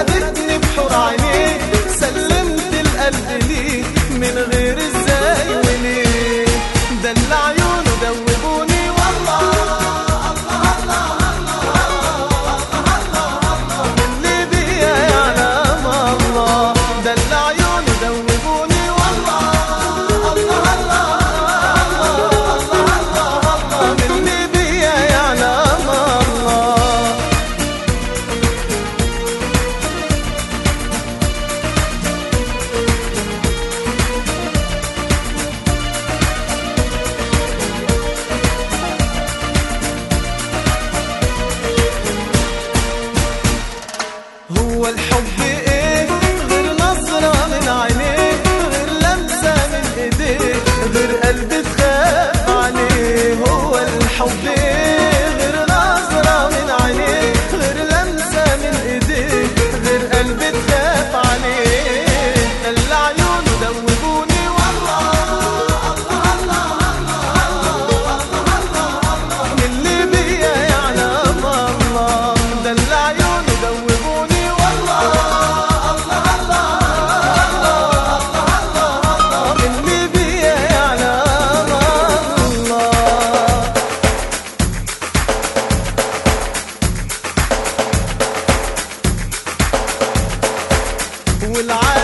خدتني بحور عينيك سلمت القلب ليك من غير ازاي وليه ده اللي عيونه دوبوني والله اللي بيا يعلم الله ده اللي عيونه دوبوني والله الله الله الله الله الله اللي بيا يعلم الله هو الحب ايه غير نظرة من عينيك غير لمسة من ايديك غير قلب تخاف عليه هو الحب ايه غير نظرة من عينيك غير لمسة من ايديك غير قلب تخاف عليه ده اللي عيونه دوبوني والله اللي بيا يعلم الله ده اللي عيونه دوبوني والله اللي بيا يعلم الله والعالم